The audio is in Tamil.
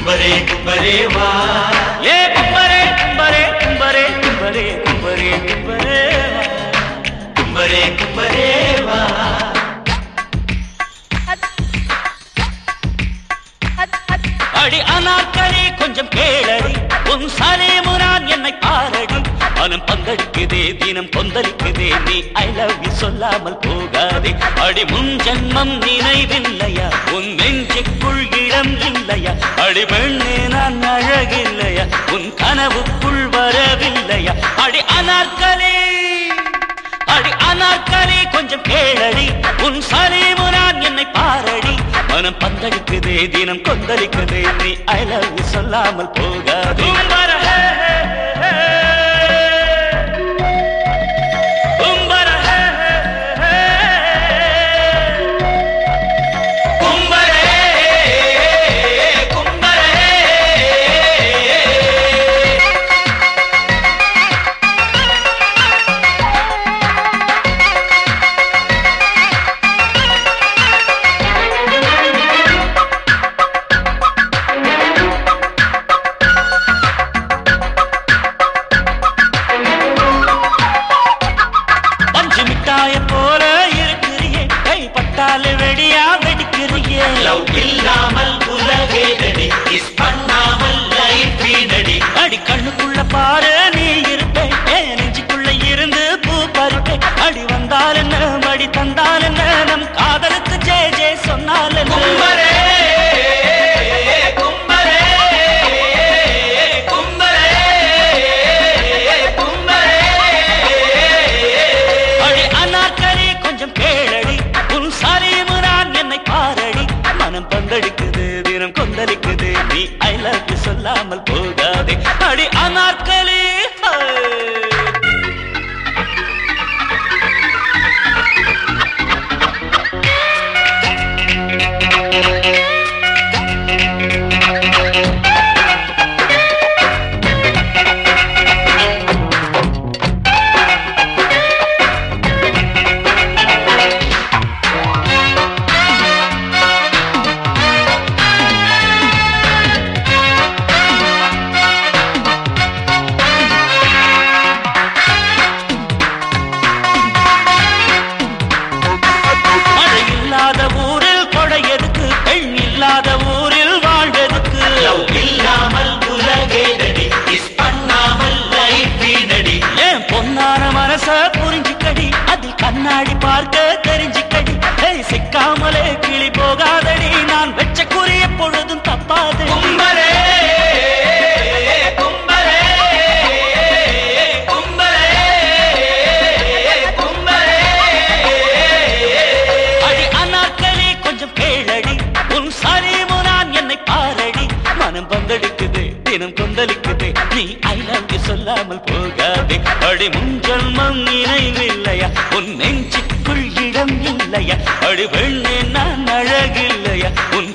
கும்பரே கும்பரே வா ஏ கும்பரே கும்பரே கும்பரே கும்பரே கும்பரே கும்பரே வா. கும்பரே கும்பரே வா அடி அனாக்களே கொஞ்சம் கேளடி உன் சலேமுரான் என்னை பாரடி மனம் பங்கடிக்குதே தினம் கொந்தளிக்குதே நீ ஐ லவ் யூ சொல்லாமல் போகாதே அடி முன் ஜன்மம் நினைவில்லையா உன் நெஞ்சுக்குள் இடம் இல்லையா அடி பெண்ணே நான் அழகில்லையா உன் கனவுக்குள் வரவில்லையா அடி அனார்களே அடி அனார்களே கொஞ்சம் கேளடி உன் சலேமுரான் என்னை பாரடி மனம் பந்தளிக்குதே தினம் கொந்தளிக்குதே நீ ஐ லவ் யூ சொல்லாமல் போகாதே கும்பர ஹே, ஹே, ஹே, ஹே. கும்பர ஹே, ஹே, ஹே, ஹே. கும்பரே கும்பரே பஞ்சு மிட்டாய போல இருக்கிறியே கைப்பட்டாலே வெடியா வெடிக்கிறியே லவ் இல்லாமல் உலகேதடி கிஸ் பண்ணாமல் லைஃப் வீணடி அடி கண்ணுக்குள்ள பாரு நீ இருப்பேன் என் நெஞ்சுக்குள்ள இருந்து பூ பறிப்பேன் அடி வந்தால் என்ன மடி தந்தால் என்ன நம் காதலுக்கு ஜே ஜே சொன்னால் என்ன கும்பரே கும்பரே கும்பரே கும்பரே அடி அனாக்கரே கொஞ்சம் கேளடி உன் சரீமுரான் என்னை பாரடி மனம் பந்தடிக்குது தினம் கொந்தளிக்குது நீ ஐ லவ் யூ சொல்லாமல் போகாதே அடி அனார்களே மழை இல்லாத ஊரில் கொடை எதுக்கு பெண் இல்லாத ஊரில் வாழ்வெதுக்கு லவ் இல்லாமல் உலகேதடி கிஸ் பண்ணாமல் லைஃப் வீணடி ஏன் பொன்னான மனச புரிஞ்சுக்கடி அதில் கண்ணாடி பார்க்க தெரிஞ்சுக்கடி ஏய், சிக்காமலே கிளி போகாதடி நான் வெச்ச குறி எப்பொழுதும் தப்பாதடி கும்பரே கும்பரே கும்பரே கும்பரே அடி அனார்களே கொஞ்சம் கேளடி உன் சரீமுனான் என்னை பாரடி மனம் பந்தடிக்குது தினம் கொந்தளிக்குது நீ ஐ லவ் யூ சொல்லாமல் போகாதே அடி முன் ஜன்மம் நினைவில்லையா உன் நெஞ்சுக்குள் இடம் இல்லையா அடி பெண்ணே நான் அழகில்லையா உன்